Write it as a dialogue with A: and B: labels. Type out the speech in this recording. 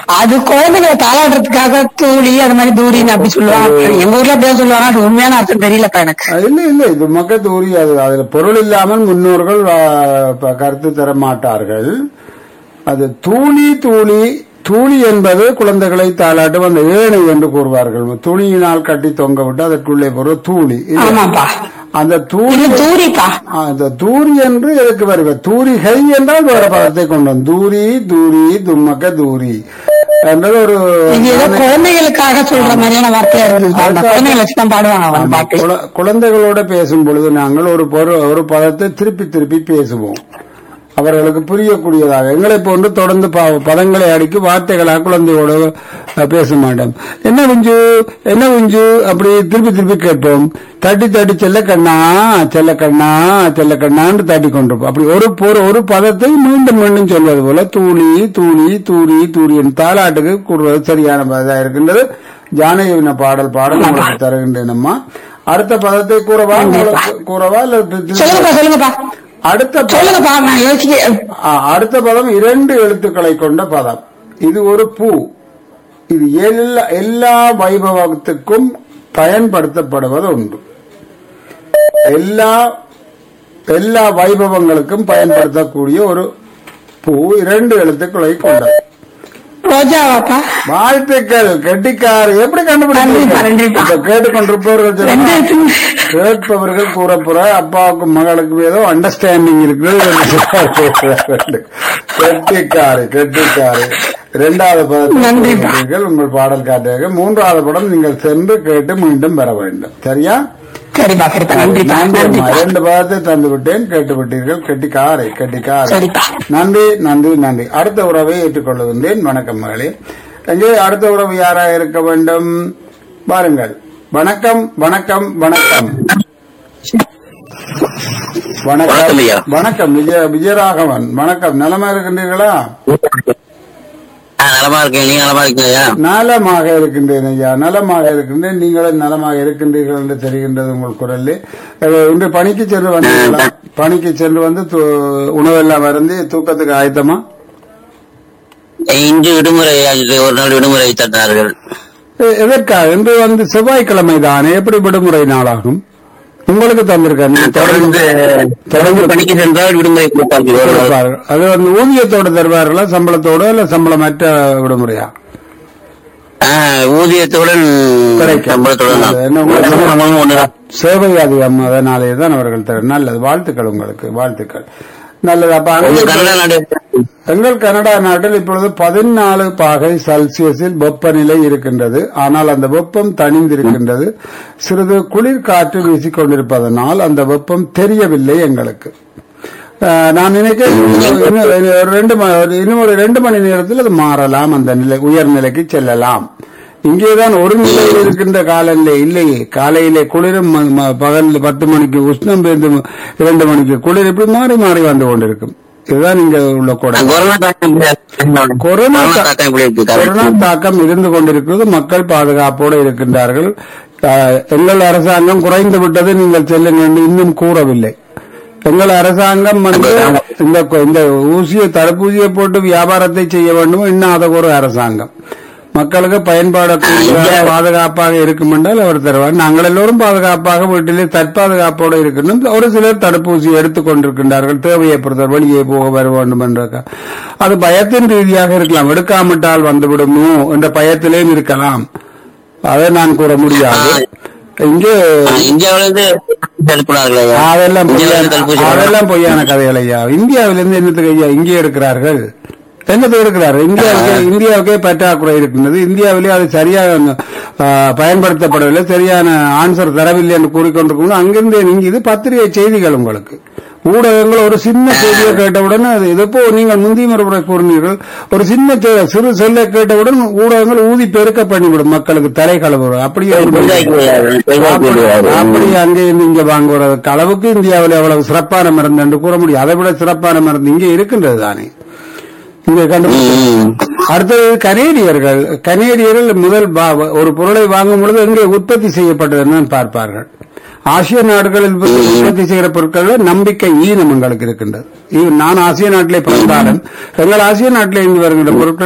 A: அது குழந்தைகளை தாளாடுறதுக்காக தூளி அது மாதிரி தூரின்னு அப்படி சொல்லுவாங்க எங்க ஊர்ல அப்படியே சொல்லுவாங்க அது உண்மையான அர்த்தம் தெரியலப்பா எனக்கு
B: அஹ் இல்ல இல்ல இது மக்கள் உரி அது அதுல பொருள் இல்லாமல் முன்னோர்கள் ஆ, ப- கருத்து தர மாட்டார்கள் அது தூளி தூளி தூளி என்பது குழந்தைகளை தாளாட்டும் அந்த ஏணை என்று கூறுவார்கள் துணியினால் கட்டி தொங்க விட்டு அதற்குள்ளே போற தூளி இது-
A: ஆமாப்பா
B: அந்த தூளி
A: இது தூரிப்பா
B: அந்த தூரி என்று எதுக்கு வருவ தூரிகை என்றால் வேற பதத்தை கொண்டு வந்து தூரி தூரி தும்மக்க தூரி என்றது ஒரு
A: இது ஏதோ குழந்தைகளுக்காக சொல்ற மாதிரியான வார்த்தையா இருந்தது அந்த குழந்தைகளை வச்சு தான் பாடுவாங்க அவங்க
B: ஆமா,
A: பாட்டு
B: குழ- குழந்தைகளோட பேசும் பொழுது நாங்கள் ஒரு பொரு- ஒரு பதத்தை திருப்பி திருப்பி பேசுவோம் அவர்களுக்கு புரியக்கூடியதாக எங்களை போன்று தொடர்ந்து ப- பதங்களை அடிக்கு வார்த்தைகளாக குழந்தையோட அஹ், பேச மாட்டோம் என்ன குஞ்சு என்ன குஞ்சு அப்படி திருப்பி திருப்பி கேட்போம் தட்டி தட்டி செல்ல கண்ணா செல்ல கண்ணா செல்ல கண்ணான்னு தட்டி கொண்டிருப்போம் அப்படி ஒரு பொரு- ஒரு பதத்தை மீண்டும் மீண்டும் சொல்வது போல தூளி தூளி தூரி தூரியன் தாலாட்டுக்கு கூறுவது சரியான பதம் இருக்கின்றது ஜானகிவின பாடல் பாடல் உங்களுக்கு தருகின்றேனம்மா அடுத்த பதத்தை கூறவா உங்களுக்கு கூறவா இல்ல தி- தி-
A: சொல்லுங்கப்பா சொல்லுங்கப்பா
B: அடுத்த ப-
A: சொல்லுங்கப்பா நான் யோசிக்க
B: ஆ, அடுத்த பதம் இரண்டு எழுத்துக்களை கொண்ட பதம் இது ஒரு பூ இது எல்லா எல்லா வைபவத்துக்கும் பயன்படுத்தப்படுவது உண்டு எல்லா எல்லா வைபவங்களுக்கும் பயன்படுத்தக்கூடிய ஒரு பூ இரண்டு எழுத்துக்களை கொண்டது
A: ரோஜாவாப்பா
B: வாழ்த்துக்கள் கெட்டிக்கார் எப்படி
A: நன்றிப்பா,
B: கண்டுபிடிச்சீங்க
A: நன்றிப்பா.
B: இப்ப கேட்டுக்கொண்டிருப்பவர்கள்
A: ரெண்டு
B: சொல்லுங்க.
A: எழுத்து-
B: கேட்பவர்கள் கூறப்புற அப்பாவுக்கும் மகளுக்கும் ஏதோ அண்டர்ஸ்டாண்டிங் இருக்குது கெட்டிக்காரு கெட்டிக்காரு இரண்டாவது பதத்தை
A: நன்றிப்பா.
B: கூறினீர்கள், உங்கள் பாடல் காட்டுக மூன்றாவது படம் நீங்கள் சென்று கேட்டு மீண்டும் பெற வேண்டும் சரியா
A: சரிப்பா சரிப்பா நன்றிப்பா
B: நன்றி அம்மா.
A: நன்றிப்பா
B: இரண்டு பதத்தை தந்து விட்டேன் கேட்டு விட்டீர்கள் கெட்டிக்காரை கெட்டிக்காரை
A: சரிப்பா
B: நன்றி நன்றி நன்றி அடுத்த உறவை ஏற்றுக்கொள்கின்றேன் வணக்கம் மகளே எங்கே அடுத்த உறவு யாராக இருக்க வேண்டும் பாருங்கள் வணக்கம் வணக்கம் வணக்கம்
C: வணக்கம்
B: வணக்கம்
C: ஐயா.
B: வணக்கம் விஜய விஜயராகவன் வணக்கம் நலமா இருக்கின்றீர்களா
C: ஆ, நலமா இருக்கேன் நீங்க நலமா இருக்கீங்க
B: நலமாக இருக்கின்றேன் ஐயா நலமாக இருக்கின்றேன் நீங்களும் நலமாக இருக்கின்றீர்கள் என்று தெரிகின்றது உங்கள் குரலில் அஹ், இன்று பணிக்கு சென்று வந்தீர்களா பணிக்கு சென்று வந்து து- உணவெல்லாம் அருந்தி தூக்கத்துக்கு ஆயத்தமா
C: இன்று விடுமுறை அன்று ஒரு நாள் விடுமுறை தந்தார்கள்
B: எ- எதற்காக இன்று வந்து செவ்வாய்க்கிழமை தானே எப்படி விடுமுறை நாளாகும் உங்களுக்கு தந்திருக்காரு நீங்க தொடர்ந்து
C: தொடர்ந்து பணிக்கு சென்றால் விடுமுறை கொடுப்பார்கள் ஒரு நாள்.
B: கொடுப்பார்கள். அது வந்து ஊதியத்தோடு தருவார்களா சம்பளத்தோட இல்ல சம்பளமற்ற விடுமுறையா
C: ஆ, ஊதியத்துடன்
B: கிடைக்கும்.
C: சம்பளத்துடன் தான்.
B: என்ன உங்களுக்கு
C: சம்பளமும் ஒண்ணுதான்.
B: சேவை அதிகம் அதனாலே தான் அவர்கள் தரும் நல்லது வாழ்த்துக்கள் உங்களுக்கு வாழ்த்துக்கள் நல்லது அப்ப
C: உங்க
B: அங்கே-
C: கன்னடா நாடு
B: எங்கள் கனடா நாட்டில் இப்பொழுது பதினாலு பாகை செல்சியஸில் வெப்பநிலை இருக்கின்றது ஆனால் அந்த வெப்பம் தணிந்திருக்கின்றது சிறிது குளிர் காற்று வீசிக்கொண்டிருப்பதனால் அந்த வெப்பம் தெரியவில்லை எங்களுக்கு அஹ், நான் நினைக்கிறேன் இன்னும் இன்னும் ஒரு ரெண்டு ம- ஒரு- இன்னும் ஒரு ரெண்டு மணி நேரத்தில் அது மாறலாம் அந்த நிலை உயர்நிலைக்கு செல்லலாம் இங்கேதான் ஒரு நிலையில் இருக்கின்ற காலநிலை இல்லையே காலையிலே குளிரும் ம- ம- பகல் பத்து மணிக்கு உஷ்ணம் பெய்து இரண்டு மணிக்கு குளிர் இப்படி மாறி மாறி வந்து கொண்டிருக்கும் இதுதான் இங்க உள்ள கூட
C: கொரோனா தாக்கம் எப்படி-
B: கொரோனா
C: கொரோனா
B: தா-
C: தாக்கம் எப்படி இருக்கு
B: கொரோனா தாக்கம் இருந்து கொண்டிருக்கிறது மக்கள் பாதுகாப்போடு இருக்கின்றார்கள் அஹ், எங்கள் அரசாங்கம் குறைந்து விட்டது நீங்கள் செல்லுங்கள் என்று இன்னும் கூறவில்லை எங்கள் அரசாங்கம் வந்து இந்த இந்த ஊசியை தடுப்பூசியை போட்டு வியாபாரத்தை செய்ய வேண்டும் இன்னும் ஒரு அரசாங்கம் மக்களுக்கு பயன்பாடக்கூடிய பாதுகாப்பாக இருக்கும் என்றால் அவர் தருவார் நாங்கள் எல்லோரும் பாதுகாப்பாக வீட்டிலே தற்பாதுகாப்போடு இருக்கணும் ஒரு சிலர் தடுப்பூசி எடுத்துக் கொண்டிருக்கின்றார்கள் தேவையை பொறுத்தவர் வெளியே போக வர வேண்டும் என்ற அது பயத்தின் ரீதியாக இருக்கலாம் எடுக்காமட்டால் வந்துவிடுமோ என்ற பயத்திலேயும் இருக்கலாம் அதை நான் கூற முடியாது இங்கே
C: இந்தியாவில இருந்து எடுக்கிறார்கள் ஐயா.
B: அதெல்லாம்
C: இந்தியாவில
B: பொய்யான-
C: இருந்து தடுப்பூசி
B: அதெல்லாம் பொய்யான கதைகள் ஐயா இந்தியாவிலிருந்து என்னத்துக்கு ஐயா இங்கே எடுக்கிறார்கள் என்னத்தை எடுக்கிறார்கள் இந்தியாவுக்கு இந்தியாவுக்கே பற்றாக்குறை இருக்கின்றது இந்தியாவிலே அது சரியாக ஆ, பயன்படுத்தப்படவில்லை சரியான ஆன்சர் தரவில்லை என்று கூறிக்கொண்டிருக்கும் அங்கிருந்து நீங்க இது பத்திரிகை செய்திகள் உங்களுக்கு ஊடகங்கள் ஒரு சின்ன செய்தியை கேட்டவுடன் அது இதப்போ நீங்கள் முந்தைய முறை கூறினீர்கள் ஒரு சின்ன செ- சிறு சொல்லை கேட்டவுடன் ஊடகங்கள் ஊதி பெருக்க பண்ணிவிடும் மக்களுக்கு தலை கலவுறது அப்படியே
C: பெரிதாக்கி விடுவார்கள். பெரிதாக்கி விடுவார்கள்.
B: அப்படி அங்கே இருந்து இங்க வாங்குவதற்கு அளவுக்கு இந்தியாவில் எவ்வளவு சிறப்பான மருந்து என்று கூற முடியும் அதை விட சிறப்பான மருந்து இங்கே இருக்கின்றது தானே இங்கே கண்டுபிடிச்சு
C: ம்.
B: அடுத்தது கனேடியர்கள் கனேடியர்கள் முதல் பா- ஒரு பொருளை வாங்கும் பொழுது எங்கே உற்பத்தி செய்யப்பட்டதுன்னு பார்ப்பார்கள் ஆசிய நாடுகளில் உற்பத்தி செய்கிற பொருட்கள் நம்பிக்கை ஈனம் எங்களுக்கு இருக்கின்றது ஈ- நான் ஆசிய நாட்டிலே பிறந்தாலும் எங்கள் ஆசிய நாட்டிலே இருந்து வருகின்ற பொருட்கள்